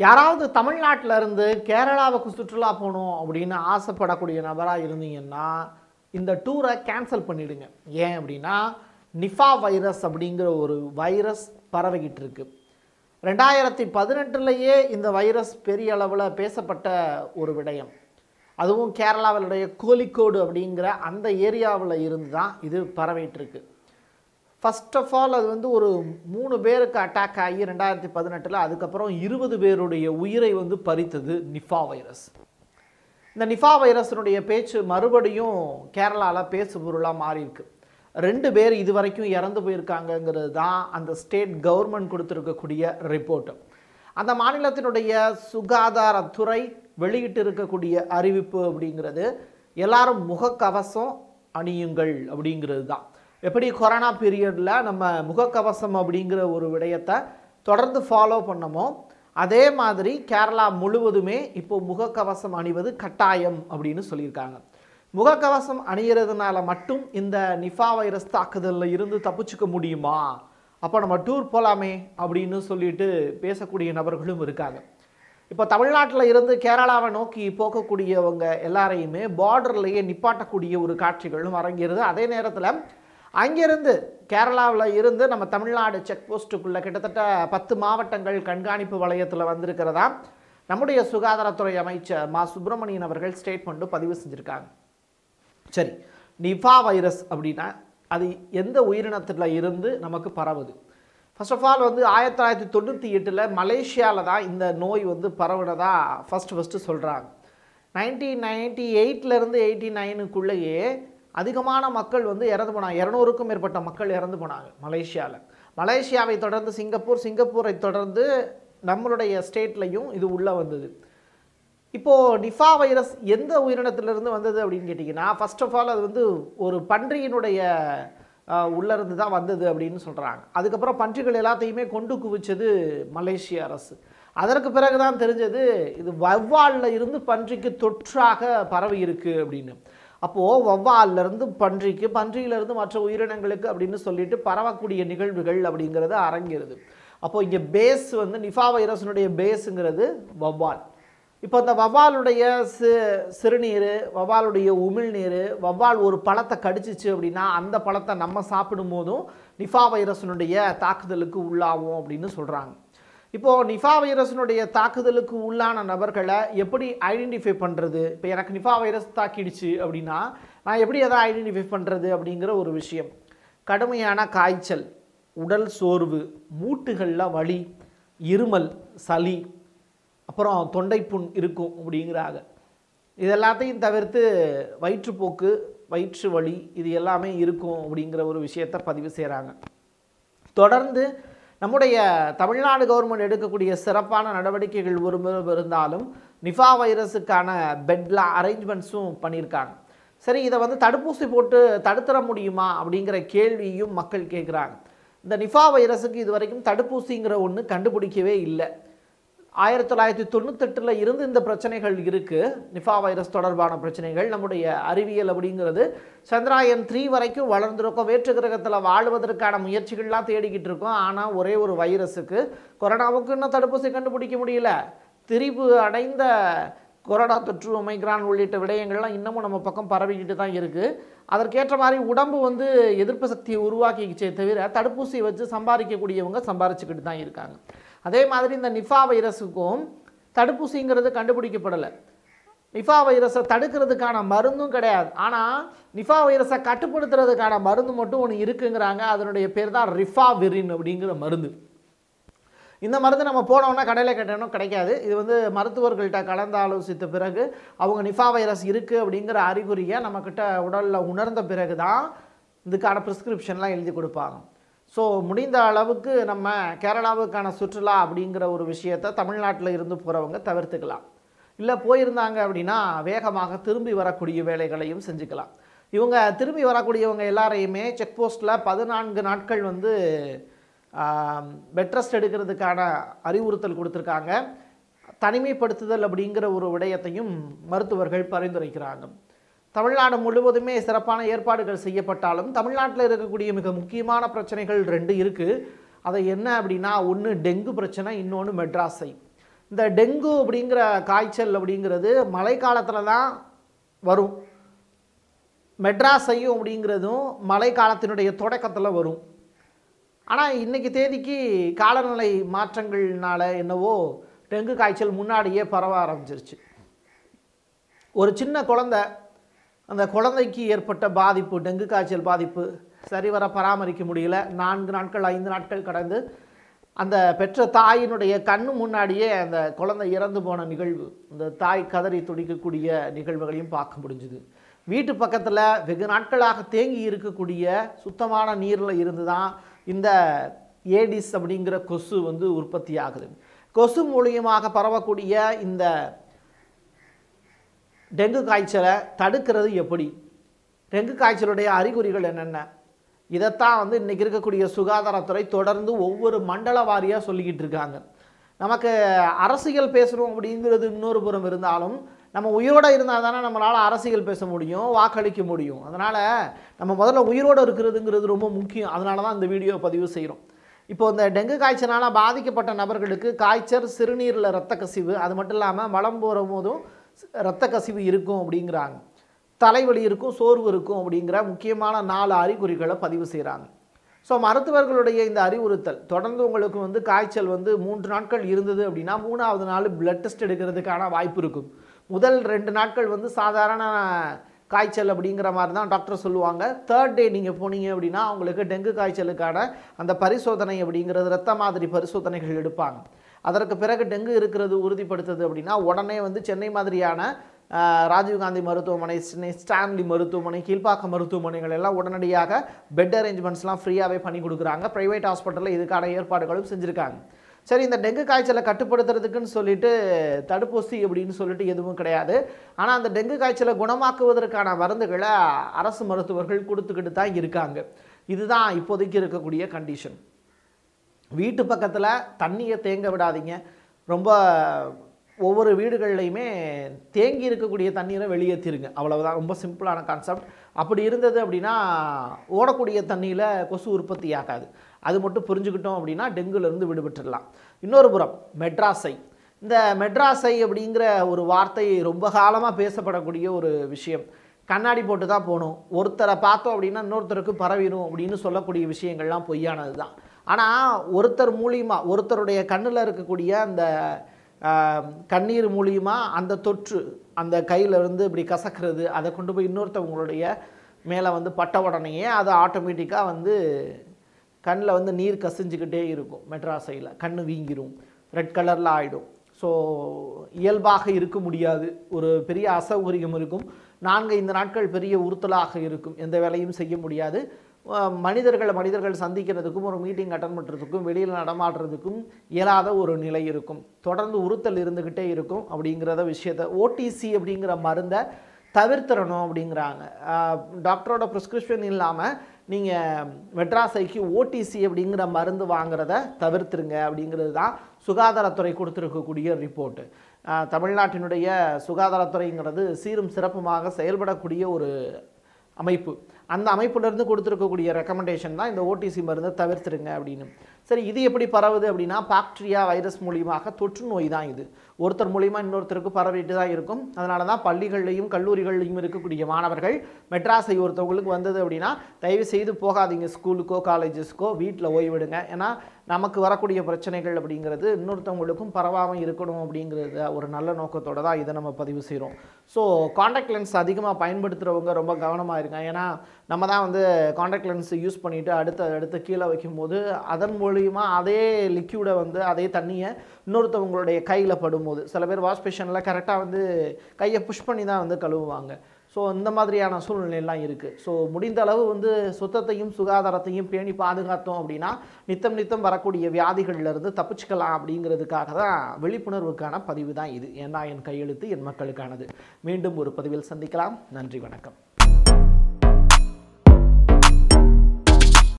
யாராவது தமிழ்நாட்டில் இருந்து கேரளாவுக்கு சுற்றுலா போகணும் அப்படின்னு ஆசைப்படக்கூடிய நபராக இருந்தீங்கன்னா இந்த டூரை கேன்சல் பண்ணிடுங்க ஏன் அப்படின்னா நிஃபா வைரஸ் அப்படிங்கிற ஒரு வைரஸ் பரவிக்கிட்டு இருக்கு ரெண்டாயிரத்தி பதினெட்டுலேயே இந்த வைரஸ் பெரிய அளவில் பேசப்பட்ட ஒரு விடயம் அதுவும் கேரளாவிலுடைய கோழிக்கோடு அப்படிங்கிற அந்த ஏரியாவில் இருந்து தான் இது பரவிட்டு இருக்கு ஃபர்ஸ்ட் ஆஃப் ஆல் அது வந்து ஒரு மூணு பேருக்கு அட்டாக் ஆகி ரெண்டாயிரத்தி பதினெட்டில் அதுக்கப்புறம் இருபது பேருடைய உயிரை வந்து பறித்தது நிஃபா வைரஸ் இந்த நிஃபா வைரஸினுடைய பேச்சு மறுபடியும் கேரளாவில் பேசு பொருளாக மாறி இருக்கு ரெண்டு பேர் இது வரைக்கும் இறந்து போயிருக்காங்கங்கிறது தான் அந்த ஸ்டேட் கவர்மெண்ட் கொடுத்துருக்கக்கூடிய ரிப்போர்ட்டு அந்த மாநிலத்தினுடைய சுகாதாரத்துறை வெளியிட்டு இருக்கக்கூடிய அறிவிப்பு அப்படிங்கிறது எல்லாரும் முகக்கவசம் அணியுங்கள் அப்படிங்கிறது தான் எப்படி கொரோனா பீரியடில் நம்ம முகக்கவசம் அப்படிங்கிற ஒரு விடயத்தை தொடர்ந்து ஃபாலோ பண்ணமோ அதே மாதிரி கேரளா முழுவதுமே இப்போ முகக்கவசம் அணிவது கட்டாயம் அப்படின்னு சொல்லியிருக்காங்க முகக்கவசம் அணிகிறதுனால மட்டும் இந்த நிஃபா வைரஸ் தாக்குதலில் இருந்து தப்பிச்சுக்க முடியுமா அப்போ நம்ம டூர் போகலாமே அப்படின்னு சொல்லிட்டு பேசக்கூடிய நபர்களும் இருக்காங்க இப்போ தமிழ்நாட்டில் இருந்து கேரளாவை நோக்கி போகக்கூடியவங்க எல்லாரையுமே பார்டர்லேயே நிப்பாட்டக்கூடிய ஒரு காட்சிகளும் அரங்கிறது அதே நேரத்தில் அங்கிருந்து கேரளாவில் இருந்து நம்ம தமிழ்நாடு செக் போஸ்ட்டுக்குள்ளே கிட்டத்தட்ட பத்து மாவட்டங்கள் கண்காணிப்பு வளையத்தில் வந்திருக்கிறதா நம்முடைய சுகாதாரத்துறை அமைச்சர் மா சுப்பிரமணியன் அவர்கள் ஸ்டேட்மெண்ட்டும் பதிவு செஞ்சுருக்காங்க சரி நிஃபா வைரஸ் அப்படின்னா அது எந்த உயிரினத்தில் இருந்து நமக்கு பரவுது ஃபர்ஸ்ட் ஆஃப் ஆல் வந்து ஆயிரத்தி தொள்ளாயிரத்தி தொண்ணூற்றி எட்டில் மலேசியாவில் தான் இந்த நோய் வந்து பரவுனதா ஃபஸ்ட்டு ஃபஸ்ட்டு சொல்கிறாங்க நைன்டீன் நைன்டி எயிட்லேருந்து எயிட்டி நைனுக்குள்ளேயே அதிகமான மக்கள் வந்து இறந்து போனாங்க இரநூறுக்கும் மேற்பட்ட மக்கள் இறந்து போனாங்க மலேசியாவில் மலேசியாவை தொடர்ந்து சிங்கப்பூர் சிங்கப்பூரை தொடர்ந்து நம்மளுடைய ஸ்டேட்லையும் இது உள்ளே வந்தது இப்போது நிஃபா வைரஸ் எந்த உயிரினத்திலிருந்து வந்தது அப்படின்னு கேட்டிங்கன்னா ஃபர்ஸ்ட் ஆஃப் ஆல் அது வந்து ஒரு பன்றியினுடைய ஆஹ், உள்ளிருந்து தான் வந்தது அப்படின்னு சொல்கிறாங்க அதுக்கப்புறம் பன்றிகள் எல்லாத்தையுமே கொண்டு குவிச்சது மலேசிய அரசு அதற்கு பிறகு தான் தெரிஞ்சது இது வவ்வாலில் இருந்து பன்றிக்கு தொற்றாக பரவி இருக்கு அப்படின்னு அப்போது வவ்வால்ல இருந்து பன்றிக்கு பன்றியிலிருந்து மற்ற உயிரினங்களுக்கு அப்படின்னு சொல்லிட்டு பரவக்கூடிய நிகழ்வுகள் அப்படிங்கிறது அரங்கிறது அப்போது இங்கே பேஸ் வந்து நிஃபா வைரஸினுடைய பேஸுங்கிறது வவ்வால் இப்போ இந்த வவ்வாலுடைய சி சிறுநீர் வவ்வாலுடைய உமிழ்நீர் வவ்வால் ஒரு பழத்தை கடிச்சிச்சு அப்படின்னா அந்த பழத்தை நம்ம சாப்பிடும் போதும் நிஃபா வைரஸினுடைய தாக்குதலுக்கு உள்ளாகும் அப்படின்னு சொல்கிறாங்க இப்போது நிஃபா வைரஸினுடைய தாக்குதலுக்கு உள்ளான நபர்களை எப்படி ஐடென்டிஃபை பண்ணுறது இப்போ எனக்கு நிஃபா வைரஸ் தாக்கிடுச்சு அப்படின்னா நான் எப்படி அதை ஐடென்டிஃபை பண்ணுறது அப்படிங்கிற ஒரு விஷயம் கடுமையான காய்ச்சல் உடல் சோர்வு மூட்டுகளில் வலி இருமல் சளி அப்புறம் தொண்டைப்புண் இருக்கும் அப்படிங்கிறாங்க இது எல்லாத்தையும் தவிர்த்து வயிற்றுப்போக்கு வயிற்று வலி இது எல்லாமே இருக்கும் அப்படிங்கிற ஒரு விஷயத்தை பதிவு செய்கிறாங்க தொடர்ந்து நம்முடைய தமிழ்நாடு கவர்மெண்ட் எடுக்கக்கூடிய சிறப்பான நடவடிக்கைகள் ஒரு புறம் இருந்தாலும் நிஃபா வைரஸுக்கான பெட்ல அரேஞ்ச்மெண்ட்ஸும் பண்ணியிருக்காங்க சரி இதை வந்து தடுப்பூசி போட்டு தடுத்துற முடியுமா அப்படிங்கிற கேள்வியும் மக்கள் கேட்குறாங்க இந்த நிஃபா வைரஸுக்கு இது வரைக்கும் தடுப்பூசிங்கிற ஒன்று கண்டுபிடிக்கவே இல்லை ஆயிரத்தி தொள்ளாயிரத்தி தொண்ணூத்தெட்டில் இருந்து இந்த பிரச்சனைகள் இருக்குது நிஃபா வைரஸ் தொடர்பான பிரச்சனைகள் நம்முடைய அறிவியல் அப்படிங்கிறது சந்திராயன் த்ரீ வரைக்கும் வளர்ந்துருக்கோம் வேற்று கிரகத்தில் வாழ்வதற்கான முயற்சிகள்லாம் தேடிக்கிட்டு இருக்கோம் ஆனால் ஒரே ஒரு வைரஸுக்கு கொரோனாவுக்கு இன்னும் தடுப்பூசி கண்டுபிடிக்க முடியல திரிபு அடைந்த கொரோனா தொற்று ஒமைக்ரான் உள்ளிட்ட விடயங்கள்லாம் இன்னமும் நம்ம பக்கம் பரவிக்கிட்டு தான் இருக்குது அதற்கேற்ற மாதிரி உடம்பு வந்து எதிர்ப்பு சக்தியை உருவாக்கிக்கிச்சே தவிர தடுப்பூசி வச்சு சம்பாதிக்கக்கூடியவங்க சம்பாரிச்சுக்கிட்டு தான் இருக்காங்க அதே மாதிரி இந்த நிஃபா வைரஸுக்கும் தடுப்பூசிங்கிறது கண்டுபிடிக்கப்படலை நிஃபா வைரஸை தடுக்கிறதுக்கான மருந்தும் கிடையாது ஆனால் நிஃபா வைரஸை கட்டுப்படுத்துறதுக்கான மருந்து மட்டும் ஒன்று இருக்குங்கிறாங்க அதனுடைய பேர் தான் ரிஃபாவிரின் அப்படிங்கிற மருந்து இந்த மருந்து நம்ம போனோம்னா கடையில் கேட்டோம்னா கிடைக்காது இது வந்து மருத்துவர்கள்ட்ட கலந்து ஆலோசித்த பிறகு அவங்க நிஃபா வைரஸ் இருக்குது அப்படிங்கிற அறிகுறியை நம்மக்கிட்ட உடலில் உணர்ந்த பிறகு தான் இதுக்கான ப்ரிஸ்கிரிப்ஷன்லாம் எழுதி கொடுப்பாங்க ஸோ முடிந்த அளவுக்கு நம்ம கேரளாவுக்கான சுற்றுலா அப்படிங்கிற ஒரு விஷயத்தை தமிழ்நாட்டில் இருந்து போகிறவங்க தவிர்த்துக்கலாம் இல்லை போயிருந்தாங்க அப்படின்னா வேகமாக திரும்பி வரக்கூடிய வேலைகளையும் செஞ்சுக்கலாம் இவங்க திரும்பி வரக்கூடியவங்க எல்லாரையுமே செக் போஸ்ட்டில் பதினான்கு நாட்கள் வந்து பெட் ரெஸ்ட் எடுக்கிறதுக்கான அறிவுறுத்தல் கொடுத்துருக்காங்க தனிமைப்படுத்துதல் அப்படிங்கிற ஒரு விடயத்தையும் மருத்துவர்கள் பரிந்துரைக்கிறாங்க தமிழ்நாடு முழுவதுமே சிறப்பான ஏற்பாடுகள் செய்யப்பட்டாலும் தமிழ்நாட்டில் இருக்கக்கூடிய மிக முக்கியமான பிரச்சனைகள் ரெண்டு இருக்குது அது என்ன அப்படின்னா ஒன்று டெங்கு பிரச்சனை இன்னொன்று மெட்ராஸை இந்த டெங்கு அப்படிங்கிற காய்ச்சல் அப்படிங்கிறது மழை காலத்தில் தான் வரும் மெட்ராஸையும் அப்படிங்கிறதும் மழை காலத்தினுடைய தொடக்கத்தில் வரும் ஆனால் இன்றைக்கி தேதிக்கு காலநிலை மாற்றங்கள்னால என்னவோ டெங்கு காய்ச்சல் முன்னாடியே பரவ ஆரம்பிச்சிருச்சு ஒரு சின்ன குழந்தை அந்த குழந்தைக்கு ஏற்பட்ட பாதிப்பு டெங்கு காய்ச்சல் பாதிப்பு சரிவர பராமரிக்க முடியல நான்கு நாட்கள் ஐந்து நாட்கள் கடந்து அந்த பெற்ற தாயினுடைய கண்ணு முன்னாடியே அந்த குழந்தை இறந்து போன நிகழ்வு இந்த தாய் கதறி துடிக்கக்கூடிய நிகழ்வுகளையும் பார்க்க முடிஞ்சுது வீட்டு பக்கத்தில் வெகு நாட்களாக தேங்கி இருக்கக்கூடிய சுத்தமான நீரில் இருந்து தான் இந்த ஏடிஸ் அப்படிங்கிற கொசு வந்து உற்பத்தி ஆகுது கொசு மூலியமாக பரவக்கூடிய இந்த டெங்கு காய்ச்சலை தடுக்கிறது எப்படி டெங்கு காய்ச்சலுடைய அறிகுறிகள் என்னென்ன இதைத்தான் வந்து இன்றைக்கி இருக்கக்கூடிய சுகாதாரத்துறை தொடர்ந்து ஒவ்வொரு மண்டல வாரியாக சொல்லிக்கிட்டு இருக்காங்க நமக்கு அரசியல் பேசுகிறோம் அப்படிங்கிறது இன்னொரு புறம் இருந்தாலும் நம்ம உயிரோடு இருந்தால் தானே நம்மளால் அரசியல் பேச முடியும் வாக்களிக்க முடியும் அதனால் நம்ம முதல்ல உயிரோடு இருக்கிறதுங்கிறது ரொம்ப முக்கியம் அதனால தான் இந்த வீடியோ பதிவு செய்கிறோம் இப்போ இந்த டெங்கு காய்ச்சலால் பாதிக்கப்பட்ட நபர்களுக்கு காய்ச்சல் சிறுநீரில் இரத்த கசிவு அது மட்டும் இல்லாமல் மலம் போகிற போதும் இரத்த கசிவு இருக்கும் அப்படிங்கிறாங்க தலைவலி இருக்கும் சோர்வு இருக்கும் அப்படிங்கிற முக்கியமான நாலு அறிகுறிகளை பதிவு செய்கிறாங்க ஸோ மருத்துவர்களுடைய இந்த அறிவுறுத்தல் தொடர்ந்து உங்களுக்கு வந்து காய்ச்சல் வந்து மூன்று நாட்கள் இருந்தது அப்படின்னா மூணாவது நாள் பிளட் டெஸ்ட் எடுக்கிறதுக்கான வாய்ப்பு இருக்கும் முதல் ரெண்டு நாட்கள் வந்து சாதாரண காய்ச்சல் அப்படிங்கிற மாதிரி தான் டாக்டர் சொல்லுவாங்க தேர்ட் டே நீங்கள் போனீங்க அப்படின்னா அவங்களுக்கு டெங்கு காய்ச்சலுக்கான அந்த பரிசோதனை அப்படிங்கிறது ரத்த மாதிரி பரிசோதனைகள் எடுப்பாங்க அதற்கு பிறகு டெங்கு இருக்கிறது உறுதிப்படுத்துது அப்படின்னா உடனே வந்து சென்னை மாதிரியான ஆஹ், ராஜீவ்காந்தி மருத்துவமனை சென்னை ஸ்டான்லி மருத்துவமனை கீழ்ப்பாக்கம் மருத்துவமனைகள் எல்லாம் உடனடியாக பெட் அரேஞ்ச்மெண்ட்ஸ்லாம் ஃப்ரீயாகவே பண்ணி கொடுக்குறாங்க ப்ரைவேட் ஹாஸ்பிட்டலில் இதுக்கான ஏற்பாடுகளும் செஞ்சுருக்காங்க சரி இந்த டெங்கு காய்ச்சலை கட்டுப்படுத்துறதுக்குன்னு சொல்லிட்டு தடுப்பூசி அப்படின்னு சொல்லிட்டு எதுவும் கிடையாது ஆனால் அந்த டெங்கு காய்ச்சலை குணமாக்குவதற்கான மருந்துகளை அரசு மருத்துவர்கள் கொடுத்துக்கிட்டு தான் இருக்காங்க இதுதான் இப்போதைக்கு இருக்கக்கூடிய கண்டிஷன் வீட்டு பக்கத்தில் தண்ணியை தேங்க விடாதீங்க ரொம்ப ஒவ்வொரு வீடுகள்லையுமே தேங்கி இருக்கக்கூடிய தண்ணீரை வெளியேற்றிருங்க அவ்வளவுதான் ரொம்ப சிம்பிளான கான்செப்ட் அப்படி இருந்தது அப்படின்னா ஓடக்கூடிய தண்ணியில் கொசு உற்பத்தி ஆகாது அது மட்டும் புரிஞ்சுக்கிட்டோம் அப்படின்னா டெங்குலேருந்து விடுபட்டுடலாம் இன்னொரு புறம் மெட்ராஸை இந்த மெட்ராஸை அப்படிங்கிற ஒரு வார்த்தை ரொம்ப காலமாக பேசப்படக்கூடிய ஒரு விஷயம் கண்ணாடி போட்டு தான் போகணும் ஒருத்தரை பார்த்தோம் அப்படின்னா இன்னொருத்தருக்கு பரவிடும் அப்படின்னு சொல்லக்கூடிய விஷயங்கள்லாம் பொய்யானது தான் ஆனால் ஒருத்தர் மூலியமா ஒருத்தருடைய கண்ணில் இருக்கக்கூடிய அந்த ஆஹ், கண்ணீர் மூலியமா அந்த தொற்று அந்த கையில இருந்து இப்படி கசக்கிறது அதை கொண்டு போய் இன்னொருத்தவங்களுடைய மேலே வந்து பட்ட உடனேயே அது ஆட்டோமேட்டிக்காக வந்து கண்ணில் வந்து நீர் கசிஞ்சுக்கிட்டே இருக்கும் மெட்ராஸையில் கண் வீங்கிரும் ரெட் கலரில் ஆகிடும் ஸோ இயல்பாக இருக்க முடியாது ஒரு பெரிய அசௌகரியம் இருக்கும் நான்கு ஐந்து நாட்கள் பெரிய உறுத்தலாக இருக்கும் எந்த வேலையும் செய்ய முடியாது அஹ் மனிதர்களை மனிதர்கள் சந்திக்கிறதுக்கும் ஒரு மீட்டிங் அட்டன் பண்ணுறதுக்கும் வெளியில் நடமாடுறதுக்கும் இயலாத ஒரு நிலை இருக்கும் தொடர்ந்து உறுத்தல் இருந்துக்கிட்டே இருக்கும் அப்படிங்கிறத விஷயத்த ஓடிசி அப்படிங்கிற மருந்தை தவிர்த்திடணும் அப்படிங்கிறாங்க ஆஹ் டாக்டரோட ப்ரிஸ்கிரிப்ஷன் இல்லாமல் நீங்கள் மெட்ராஸைக்கு ஓடிசி அப்படிங்கிற மருந்து வாங்குறத தவிர்த்துருங்க அப்படிங்கிறது தான் சுகாதாரத்துறை கொடுத்துருக்கக்கூடிய ரிப்போர்ட்டு தமிழ்நாட்டினுடைய சுகாதாரத்துறைங்கிறது சீரும் சிறப்புமாக செயல்படக்கூடிய ஒரு அமைப்பு அந்த அமைப்புலேருந்து கொடுத்துருக்கக்கூடிய ரெக்கமெண்டேஷன் தான் இந்த ஓடிசி மருந்தை தவிர்த்துருங்க அப்படின்னு சரி இது எப்படி பரவுது அப்படின்னா பாக்டீரியா வைரஸ் மூலியமாக தொற்று நோய் தான் இது ஒருத்தர் மூலியமா இன்னொருத்தருக்கு பரவிட்டு தான் இருக்கும் அதனால தான் பள்ளிகள்லையும் கல்லூரிகள்லையும் இருக்கக்கூடிய மாணவர்கள் மெட்ராஸை ஒருத்தவங்களுக்கு வந்தது அப்படின்னா தயவு செய்து போகாதீங்க ஸ்கூலுக்கோ காலேஜஸ்க்கோ வீட்டில் ஓய்விடுங்க ஏன்னா நமக்கு வரக்கூடிய பிரச்சனைகள் அப்படிங்கிறது இன்னொருத்தவங்களுக்கும் பரவாமல் இருக்கணும் அப்படிங்கிறது ஒரு நல்ல நோக்கத்தோட தான் இதை நம்ம பதிவு செய்கிறோம் ஸோ காண்டாக்ட் லென்ஸ் அதிகமாக பயன்படுத்துகிறவங்க ரொம்ப கவனமாக இருங்க ஏன்னா நம்ம தான் வந்து காண்டாக்ட் லென்ஸ் யூஸ் பண்ணிவிட்டு அடுத்த அடுத்து கீழே வைக்கும்போது அதன் மூலியமா அதே லிக்யூடை வந்து அதே தண்ணியை இன்னொருத்தவங்களுடைய கையில் படும்போது சில பேர் வாஷ் பேஷனில் கரெக்டாக வந்து கையை புஷ் பண்ணி தான் வந்து கழுவுவாங்க ஸோ இந்த மாதிரியான சூழ்நிலையெல்லாம் இருக்குது ஸோ முடிந்த அளவு வந்து சுத்தத்தையும் சுகாதாரத்தையும் பேணி பாதுகாத்தோம் அப்படின்னா நித்தம் நித்தம் வரக்கூடிய வியாதிகள்ல இருந்து தப்பிச்சுக்கலாம் அப்படிங்கிறதுக்காக தான் விழிப்புணர்வுக்கான பதிவு தான் இது ஏன்னா என் கையெழுத்து என் மக்களுக்கானது மீண்டும் ஒரு பதிவில் சந்திக்கலாம் நன்றி வணக்கம்